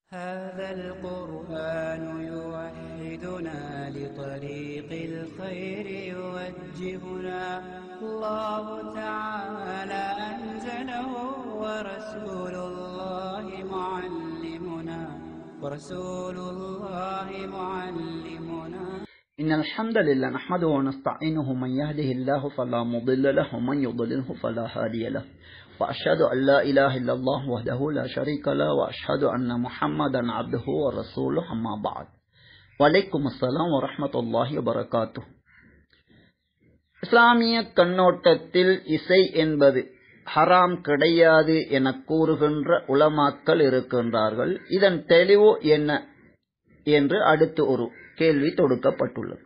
هذا القرآن يوحدنا لطريق الخير يوجهنا الله تعالى أنزله ورسول الله معلمنا ورسول الله معلمنا إن الحمد لله نحمده ونستعينه من يهده الله فلا مضل له ومن يضلله فلا هادي له وأشهد أن لا إله إلا الله وحده لا شريك له وأشهد أن محمدا عبده ورسوله أما بعد وعليكم السلام ورحمة الله وبركاته இஸ்லாமிய கண்ணோட்டத்தில் இசை என்பது ஹராம் கிடையாது என கூறுகின்ற உலமாக்கள் இருக்கின்றார்கள் இதன் தெளிவு என்ன என்று அடுத்து ஒரு கேள்வி தொடுக்கப்பட்டுள்ளது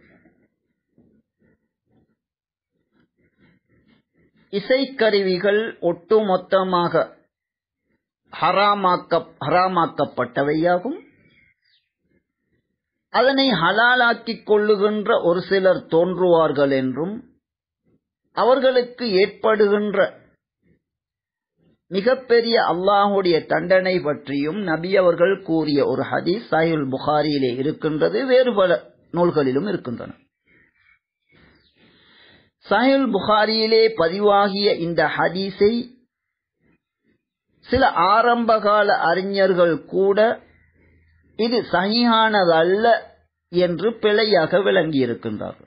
இசைக்கருவிகள் ஒட்டுமொத்தமாக ஹராமாக்க ஹராமாக்கப்பட்டவையாகும் அதனை ஹலாலாக்கிக் கொள்ளுகின்ற ஒரு சிலர் தோன்றுவார்கள் என்றும் அவர்களுக்கு ஏற்படுகின்ற மிகப்பெரிய அல்லாஹுடைய தண்டனை பற்றியும் நபி அவர்கள் கூறிய ஒரு ஹதீஸ் சாயுல் புகாரியிலே இருக்கின்றது வேறு பல நூல்களிலும் இருக்கின்றன சாயுல் புகாரியிலே பதிவாகிய இந்த ஹதீஸை சில ஆரம்பகால அறிஞர்கள் கூட இது சகியானதல்ல என்று பிழையாக விளங்கியிருக்கின்றார்கள்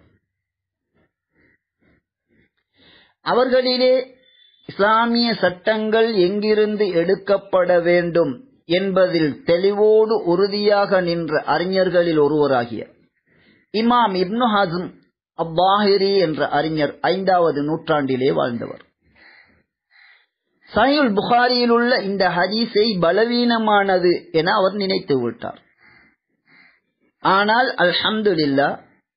அவர்களிலே இஸ்லாமிய சட்டங்கள் எங்கிருந்து எடுக்கப்பட வேண்டும் என்பதில் தெளிவோடு உறுதியாக நின்ற அறிஞர்களில் ஒருவராகிய இமாம் இப்னு ஹசம் அப்பாஹிரி என்ற அறிஞர் ஐந்தாவது நூற்றாண்டிலே வாழ்ந்தவர் சஹில் புகாரியில் உள்ள இந்த ஹதீஸை பலவீனமானது என அவர் நினைத்து விட்டார் ஆனால் அல்ஹம்துலில்லா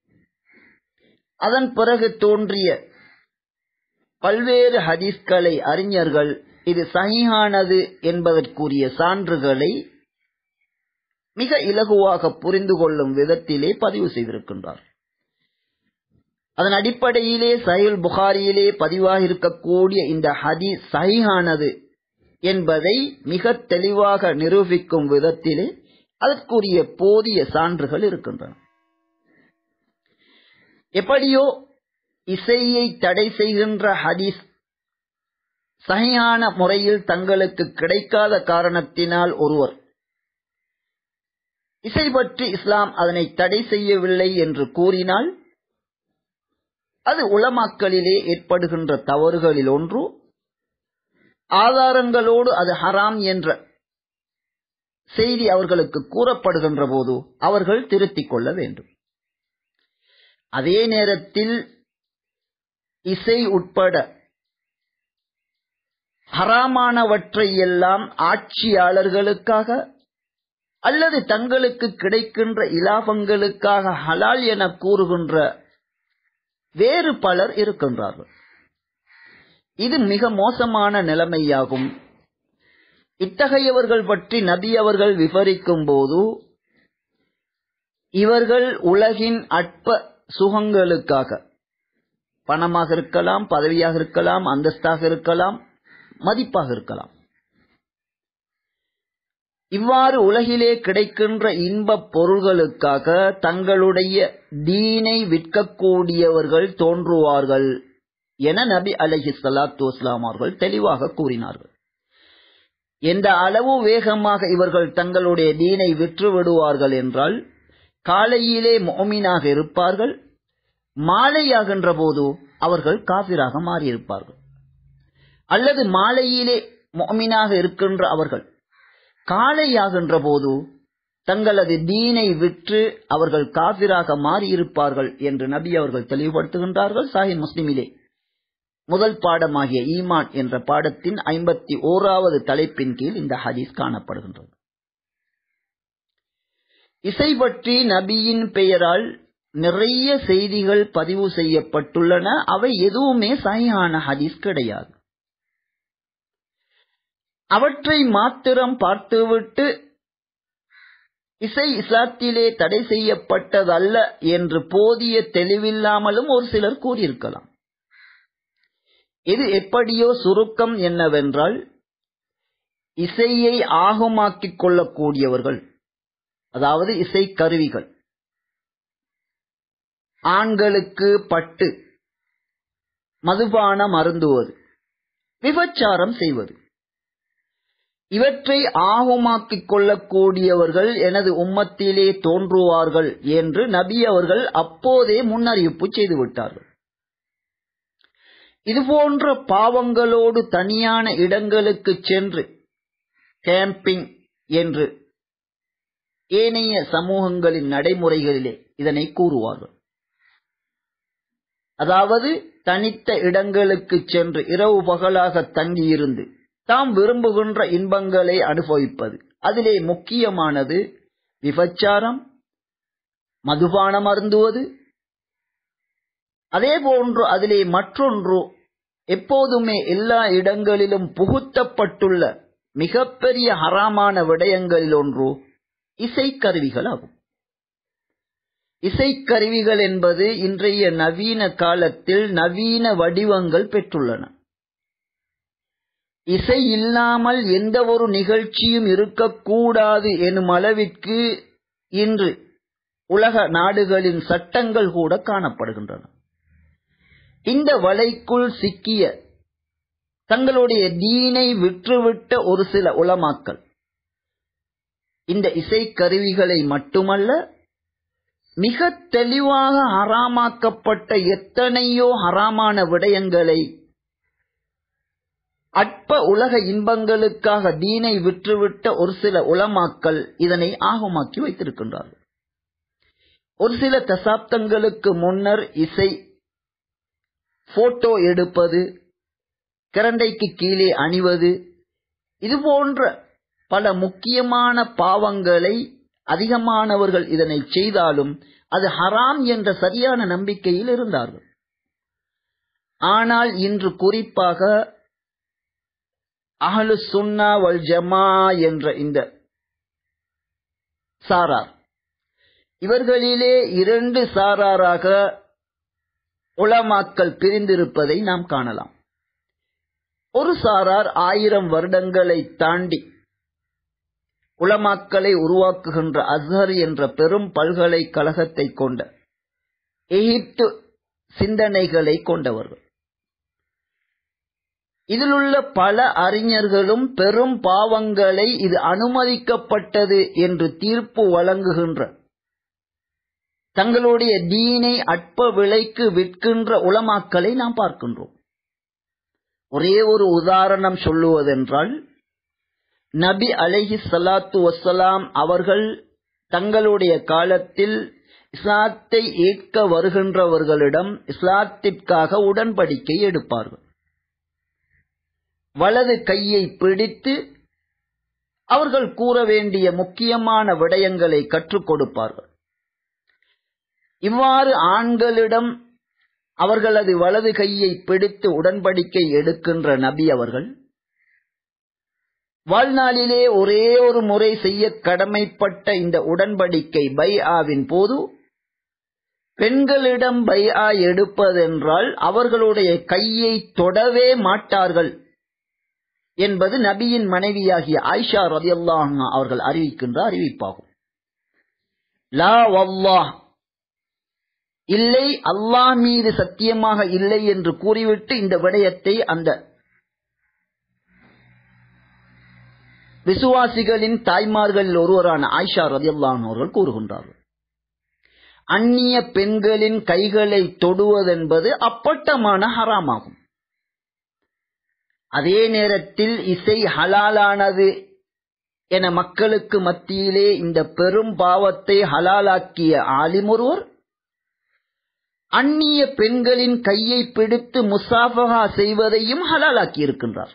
அதன் பிறகு தோன்றிய பல்வேறு ஹதீஸ்களை அறிஞர்கள் இது சகியானது என்பதற்குரிய சான்றுகளை மிக இலகுவாக புரிந்து கொள்ளும் விதத்திலே பதிவு செய்திருக்கின்றார் அதன் அடிப்படையிலே சஹில் புகாரியிலே பதிவாக இருக்கக்கூடிய இந்த ஹதீஸ் சஹியானது என்பதை மிக தெளிவாக நிரூபிக்கும் விதத்திலே அதற்குரிய போதிய சான்றுகள் இருக்கின்றன எப்படியோ இசையை தடை செய்கின்ற ஹதீஸ் சகையான முறையில் தங்களுக்கு கிடைக்காத காரணத்தினால் ஒருவர் இசை பற்றி இஸ்லாம் அதனை தடை செய்யவில்லை என்று கூறினால் அது உளமாக்களிலே ஏற்படுகின்ற தவறுகளில் ஒன்று ஆதாரங்களோடு அது ஹராம் என்ற செய்தி அவர்களுக்கு கூறப்படுகின்ற போது அவர்கள் திருத்திக் கொள்ள வேண்டும் அதே நேரத்தில் இசை உட்பட ஹராமானவற்றை எல்லாம் ஆட்சியாளர்களுக்காக அல்லது தங்களுக்கு கிடைக்கின்ற இலாபங்களுக்காக ஹலால் என கூறுகின்ற வேறு பலர் இருக்கின்றார்கள் இது மிக மோசமான நிலைமையாகும் இத்தகையவர்கள் பற்றி நபி அவர்கள் விவரிக்கும் போது இவர்கள் உலகின் அற்ப சுகங்களுக்காக பணமாக இருக்கலாம் பதவியாக இருக்கலாம் அந்தஸ்தாக இருக்கலாம் மதிப்பாக இருக்கலாம் இவ்வாறு உலகிலே கிடைக்கின்ற இன்பப் பொருள்களுக்காக தங்களுடைய தீனை விற்கக்கூடியவர்கள் தோன்றுவார்கள் என நபி அலஹி சலாத்து வஸ்லாம் அவர்கள் தெளிவாக கூறினார்கள் எந்த அளவு வேகமாக இவர்கள் தங்களுடைய தீனை விற்று விடுவார்கள் என்றால் காலையிலே மோமினாக இருப்பார்கள் மாலையாகின்ற போது அவர்கள் காபிராக மாறியிருப்பார்கள் அல்லது மாலையிலே மோமினாக இருக்கின்ற அவர்கள் காலையாகின்ற போது தங்களது தீனை விற்று அவர்கள் காபிராக மாறியிருப்பார்கள் என்று நபி அவர்கள் தெளிவுபடுத்துகின்றார்கள் சாஹி முஸ்லிமிலே முதல் பாடமாகிய ஈமான் என்ற பாடத்தின் ஐம்பத்தி ஓராவது தலைப்பின் கீழ் இந்த ஹதீஸ் காணப்படுகின்றது இசை பற்றி நபியின் பெயரால் நிறைய செய்திகள் பதிவு செய்யப்பட்டுள்ளன அவை எதுவுமே சையான ஹதீஸ் கிடையாது அவற்றை மாத்திரம் பார்த்துவிட்டு இசை இஸ்லாத்திலே தடை செய்யப்பட்டதல்ல என்று போதிய தெளிவில்லாமலும் ஒரு சிலர் கூறியிருக்கலாம் இது எப்படியோ சுருக்கம் என்னவென்றால் இசையை ஆகமாக்கிக் கொள்ளக்கூடியவர்கள் அதாவது இசை கருவிகள் ஆண்களுக்கு பட்டு மதுபானம் அருந்துவது விபச்சாரம் செய்வது இவற்றை ஆகுமாக்கிக் கொள்ளக்கூடியவர்கள் எனது உம்மத்திலே தோன்றுவார்கள் என்று நபி அவர்கள் அப்போதே முன்னறிவிப்பு செய்துவிட்டார்கள் இதுபோன்ற பாவங்களோடு தனியான இடங்களுக்கு சென்று கேம்பிங் என்று ஏனைய சமூகங்களின் நடைமுறைகளிலே இதனை கூறுவார்கள் அதாவது தனித்த இடங்களுக்கு சென்று இரவு பகலாக தங்கியிருந்து தாம் விரும்புகின்ற இன்பங்களை அனுபவிப்பது அதிலே முக்கியமானது விபச்சாரம் மதுபானம் அருந்துவது அதே போன்று அதிலே மற்றொன்று எப்போதுமே எல்லா இடங்களிலும் புகுத்தப்பட்டுள்ள மிகப்பெரிய ஹராமான விடயங்களில் ஒன்று இசைக்கருவிகள் ஆகும் இசைக்கருவிகள் என்பது இன்றைய நவீன காலத்தில் நவீன வடிவங்கள் பெற்றுள்ளன இசை இல்லாமல் எந்த ஒரு நிகழ்ச்சியும் இருக்கக்கூடாது எனும் அளவிற்கு இன்று உலக நாடுகளின் சட்டங்கள் கூட காணப்படுகின்றன இந்த வலைக்குள் சிக்கிய தங்களுடைய தீனை விற்றுவிட்ட ஒரு சில உலமாக்கள் இந்த இசைக்கருவிகளை மட்டுமல்ல மிக தெளிவாக ஹராமாக்கப்பட்ட எத்தனையோ ஹராமான விடயங்களை அற்ப உலக இன்பங்களுக்காக தீனை விற்றுவிட்ட ஒரு சில உலமாக்கள் இதனை ஆகமாக்கி வைத்திருக்கின்றார்கள் ஒரு சில தசாப்தங்களுக்கு முன்னர் இசை போட்டோ எடுப்பது கிரண்டைக்கு கீழே அணிவது இது போன்ற பல முக்கியமான பாவங்களை அதிகமானவர்கள் இதனை செய்தாலும் அது ஹராம் என்ற சரியான நம்பிக்கையில் இருந்தார்கள் ஆனால் இன்று குறிப்பாக அஹ்லு சுன்னா வல் ஜமா என்ற இந்த சாரார் இவர்களிலே இரண்டு சாராராக உலமாக்கள் பிரிந்திருப்பதை நாம் காணலாம் ஒரு சாரார் ஆயிரம் வருடங்களை தாண்டி உலமாக்களை உருவாக்குகின்ற அஸ்ஹர் என்ற பெரும் பல்கலைக்கழகத்தை கொண்ட எகிப்து சிந்தனைகளை கொண்டவர்கள் இதிலுள்ள பல அறிஞர்களும் பெரும் பாவங்களை இது அனுமதிக்கப்பட்டது என்று தீர்ப்பு வழங்குகின்ற தங்களுடைய தீனை அற்ப விலைக்கு விற்கின்ற உலமாக்களை நாம் பார்க்கின்றோம் ஒரே ஒரு உதாரணம் சொல்லுவதென்றால் நபி அலைஹி சலாத்து வசலாம் அவர்கள் தங்களுடைய காலத்தில் இஸ்லாத்தை ஏற்க வருகின்றவர்களிடம் இஸ்லாத்திற்காக உடன்படிக்கை எடுப்பார்கள் வலது கையை பிடித்து அவர்கள் கூற வேண்டிய முக்கியமான விடயங்களை கற்றுக் கொடுப்பார்கள் இவ்வாறு ஆண்களிடம் அவர்களது வலது கையை பிடித்து உடன்படிக்கை எடுக்கின்ற நபி அவர்கள் வாழ்நாளிலே ஒரே ஒரு முறை செய்ய கடமைப்பட்ட இந்த உடன்படிக்கை பை ஆவின் போது பெண்களிடம் பை ஆ எடுப்பதென்றால் அவர்களுடைய கையை தொடவே மாட்டார்கள் என்பது நபியின் மனைவியாகிய ஆயிஷா ரதியல்லாஹ் அவர்கள் அறிவிக்கின்ற அறிவிப்பாகும் லா வல்லாஹ் இல்லை அல்லாஹ் மீது சத்தியமாக இல்லை என்று கூறிவிட்டு இந்த விடயத்தை அந்த விசுவாசிகளின் தாய்மார்களில் ஒருவரான ஆயிஷா ரதியல்லான் அவர்கள் கூறுகின்றார்கள் அந்நிய பெண்களின் கைகளை தொடுவதென்பது அப்பட்டமான ஹராமாகும் அதே நேரத்தில் இசை ஹலாலானது என மக்களுக்கு மத்தியிலே இந்த பெரும் பாவத்தை ஹலாலாக்கிய ஆலிம் ஒருவர் அந்நிய பெண்களின் கையை பிடித்து முசாஃபகா செய்வதையும் ஹலாலாக்கி இருக்கின்றார்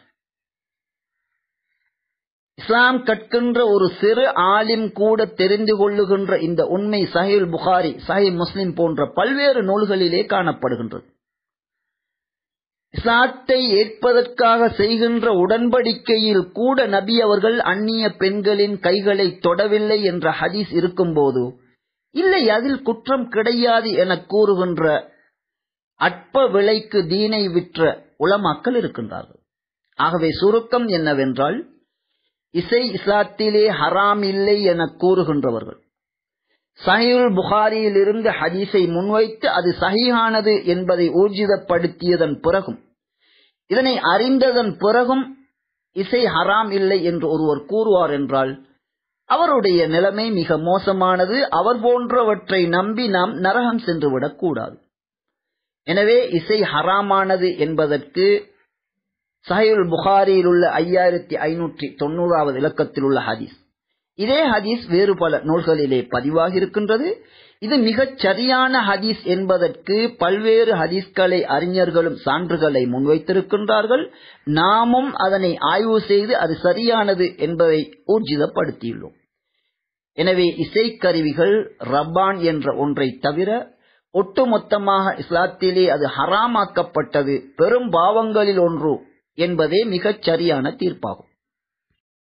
இஸ்லாம் கற்கின்ற ஒரு சிறு ஆலிம் கூட தெரிந்து கொள்ளுகின்ற இந்த உண்மை சஹில் புகாரி சஹி முஸ்லிம் போன்ற பல்வேறு நூல்களிலே காணப்படுகின்றது இஸ்லாத்தை ஏற்பதற்காக செய்கின்ற உடன்படிக்கையில் கூட நபி அவர்கள் அந்நிய பெண்களின் கைகளை தொடவில்லை என்ற ஹதீஸ் இருக்கும்போது இல்லை அதில் குற்றம் கிடையாது என கூறுகின்ற அற்ப விலைக்கு தீனை விற்ற உலமாக்கள் இருக்கின்றார்கள் ஆகவே சுருக்கம் என்னவென்றால் இசை இஸ்லாத்திலே ஹராம் இல்லை என கூறுகின்றவர்கள் சஹீல் புகாரியில் இருந்து ஹதீஸை முன்வைத்து அது சஹீஹானது என்பதை ஊர்ஜிதப்படுத்தியதன் பிறகும் இதனை அறிந்ததன் பிறகும் இசை ஹராம் இல்லை என்று ஒருவர் கூறுவார் என்றால் அவருடைய நிலைமை மிக மோசமானது அவர் போன்றவற்றை நம்பி நாம் நரகம் சென்று விடக்கூடாது எனவே இசை ஹராமானது என்பதற்கு சஹீல் புகாரியில் உள்ள ஐயாயிரத்தி ஐநூற்றி தொண்ணூறாவது இலக்கத்தில் உள்ள ஹதீஸ் இதே ஹதீஸ் வேறு பல நூல்களிலே பதிவாகி இருக்கின்றது இது மிகச் சரியான ஹதீஸ் என்பதற்கு பல்வேறு ஹதீஸ்களை அறிஞர்களும் சான்றுகளை முன்வைத்திருக்கின்றார்கள் நாமும் அதனை ஆய்வு செய்து அது சரியானது என்பதை ஊர்ஜிதப்படுத்தியுள்ளோம் எனவே இசைக்கருவிகள் ரப்பான் என்ற ஒன்றை தவிர ஒட்டுமொத்தமாக இஸ்லாத்திலே அது ஹராமாக்கப்பட்டது பெரும் பாவங்களில் ஒன்று என்பதே மிகச் சரியான தீர்ப்பாகும்